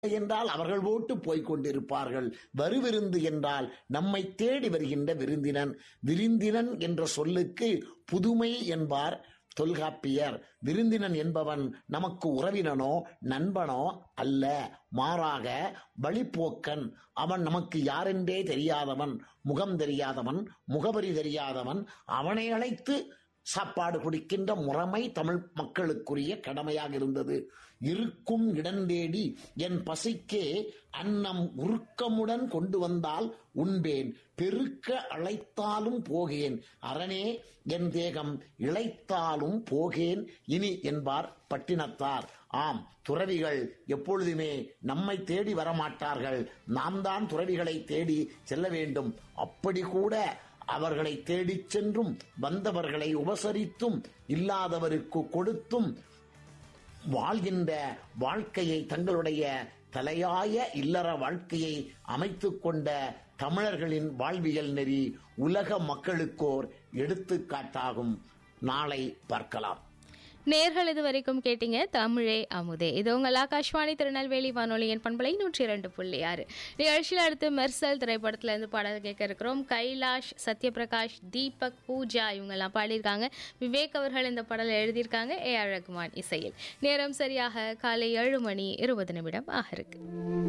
என்றால் அவர்கள் போட்டு போய்க் கொண்டிருப்பார்கள் வருவிருந்து என்றால் நம்மை தேடி வருகின்ற விருந்தினன் விருந்தினன் என்ற சொல்லுக்கு புதுமை என்பார் தொல்காப்பியர் விருந்தினன் என்பவன் நமக்கு உறவினனோ நண்பனோ அல்ல மாறாக வழிப்போக்கன் அவன் நமக்கு யாரென்றே தெரியாதவன் முகம் தெரியாதவன் முகவரி தெரியாதவன் அவனை அழைத்து சாப்பாடு குடிக்கின்ற முறைமை தமிழ் மக்களுக்குரிய கடமையாக இருந்தது இருக்கும் இடந்தேடி என் பசிக்கே அன்னம் உருக்கமுடன் கொண்டு வந்தால் உண்பேன் பெருக்க அழைத்தாலும் போகேன் அரணே என் தேகம் இழைத்தாலும் போகேன் இனி என்பார் பட்டினத்தார் ஆம் துறவிகள் எப்பொழுதுமே நம்மை தேடி வரமாட்டார்கள் நாம் தான் துறவிகளை தேடி செல்ல வேண்டும் அப்படி கூட அவர்களை தேடிச் சென்றும் வந்தவர்களை உபசரித்தும் இல்லாதவருக்கு கொடுத்தும் வாழ்கின்ற வாழ்க்கையை தங்களுடைய தலையாய இல்லற வாழ்க்கையை அமைத்துக் கொண்ட தமிழர்களின் வாழ்வியல் நெறி உலக மக்களுக்கோர் எடுத்துக்காட்டாகும் நாளை பார்க்கலாம் நேர்கள் இது வரைக்கும் கேட்டீங்க தமிழே அமுதே இது உங்கள் ஆகாஷ்வாணி திருநெல்வேலி வானொலியின் பண்பலை நூற்றி இரண்டு புள்ளி ஆறு நிகழ்ச்சியில் அடுத்து மெர்சல் திரைப்படத்துல இருந்து பாடல் கேட்க இருக்கிறோம் கைலாஷ் சத்யபிரகாஷ் தீபக் பூஜா இவங்கெல்லாம் பாடியிருக்காங்க விவேக் அவர்கள் இந்த பாடலை எழுதியிருக்காங்க ஏ ஆர் ரகுமான் இசையில் நேரம் சரியாக காலை ஏழு மணி இருபது நிமிடம் ஆக இருக்கு